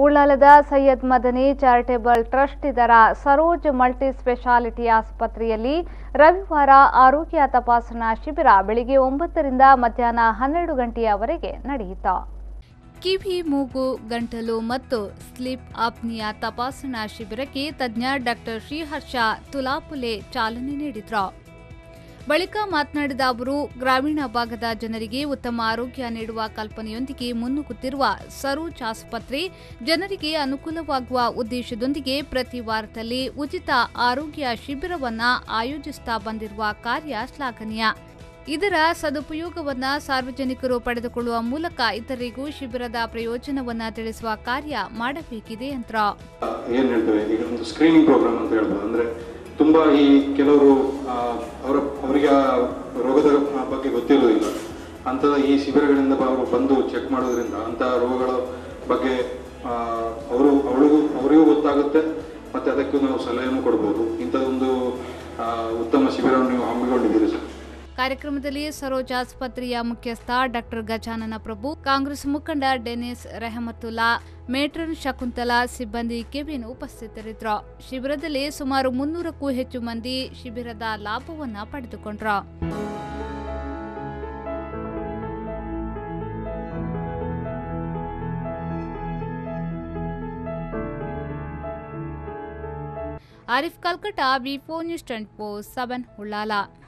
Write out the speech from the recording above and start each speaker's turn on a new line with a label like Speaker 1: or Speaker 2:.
Speaker 1: ಉಳ್ಳಾಲದ Syed Madani charitable trust ಇದರ Saroj multi speciality ಆಸ್ಪತ್ರೆಯಲ್ಲಿ ರವಿವಾರ ಆರೋಗ್ಯ ತಪಾಸಣಾ ಶಿಬಿರ ಬೆಳಿಗ್ಗೆ ಒಂಬತ್ತರಿಂದ ಮಧ್ಯಾಹ್ನ ಹನ್ನೆರಡು ಗಂಟೆಯವರೆಗೆ ನಡೆಯಿತು ಕಿವಿ ಮೂಗು ಗಂಟಲು ಮತ್ತು ಸ್ಲೀಪ್ ಆಪ್ನಿಯಾ ತಪಾಸಣಾ ಶಿಬಿರಕ್ಕೆ ತಜ್ಞ ಡಾಕ್ಟರ್ ಶ್ರೀಹರ್ಷ ತುಲಾಪುಲೆ ಚಾಲನೆ ನೀಡಿದ್ರು ಬಳಿಕ ಮಾತನಾಡಿದ ಅವರು ಗ್ರಾಮೀಣ ಭಾಗದ ಜನರಿಗೆ ಉತ್ತಮ ಆರೋಗ್ಯ ನೀಡುವ ಕಲ್ಪನೆಯೊಂದಿಗೆ ಮುನ್ನುಗ್ಗುತ್ತಿರುವ ಸರೋಜ್ ಆಸ್ಪತ್ರೆ ಜನರಿಗೆ ಅನುಕೂಲವಾಗುವ ಉದ್ದೇಶದೊಂದಿಗೆ ಪ್ರತಿ ವಾರದಲ್ಲಿ ಉಚಿತ ಆರೋಗ್ಯ ಶಿಬಿರವನ್ನ ಆಯೋಜಿಸುತ್ತಾ ಬಂದಿರುವ ಕಾರ್ಯ ಶ್ಲಾಘನೀಯ ಇದರ ಸದುಪಯೋಗವನ್ನ ಸಾರ್ವಜನಿಕರು ಪಡೆದುಕೊಳ್ಳುವ ಮೂಲಕ ಇತರರಿಗೂ ಶಿಬಿರದ ಪ್ರಯೋಜನವನ್ನ ತಿಳಿಸುವ ಕಾರ್ಯ ಮಾಡಬೇಕಿದೆ ಅಂತ
Speaker 2: ಏನು ಹೇಳ್ತೇವೆ ಈಗ ಒಂದು ಸ್ಕ್ರೀನಿಂಗ್ ಪ್ರೋಗ್ರಾಮ್ ಅಂತ ಹೇಳ್ಬೋದು ಅಂದರೆ ತುಂಬ ಈ ಕೆಲವರು ಆ, ಅವರ ಅವರಿಗೆ ಆ ರೋಗದ ಬಗ್ಗೆ ಗೊತ್ತಿರೋದಿಲ್ಲ ಅಂಥದ ಈ ಶಿಬಿರಗಳಿಂದ ಅವರು ಬಂದು ಚೆಕ್ ಮಾಡೋದ್ರಿಂದ ಅಂಥ ರೋಗಗಳ ಬಗ್ಗೆ ಆ, ಅವರು ಅವಳಿಗೂ ಅವರಿಗೂ ಗೊತ್ತಾಗುತ್ತೆ ಮತ್ತು ಅದಕ್ಕೂ ನಾವು ಸಲಹೆಯನ್ನು ಕೊಡ್ಬೋದು ಇಂಥದ್ದೊಂದು ಆ, ಉತ್ತಮ ಶಿಬಿರವನ್ನು ನೀವು ಹಮ್ಮಿಕೊಂಡಿದ್ದೀರಿ ಸರ್
Speaker 1: ಕಾರ್ಯಕ್ರಮದಲ್ಲಿ ಸರೋಜ್ ಆಸ್ಪತ್ರೆಯ ಮುಖ್ಯಸ್ಥ ಡಾಕ್ಟರ್ ಗಜಾನನ ಪ್ರಭು ಕಾಂಗ್ರೆಸ್ ಮುಖಂಡ ಡೆನಿಸ್ ರೆಹಮತುಲ್ಲಾ ಮೇಟ್ರನ್ ಶಕುಂತಲಾ ಸಿಬ್ಬಂದಿ ಕೆವಿನ್ ಉಪಸ್ಥಿತರಿದ್ದರು ಶಿಬಿರದಲ್ಲಿ ಸುಮಾರು ಮುನ್ನೂರಕ್ಕೂ ಹೆಚ್ಚು ಮಂದಿ ಶಿಬಿರದ ಲಾಭವನ್ನ ಪಡೆದುಕೊಂಡ್ರು Arif Kalkata V four news twenty four seven Ullal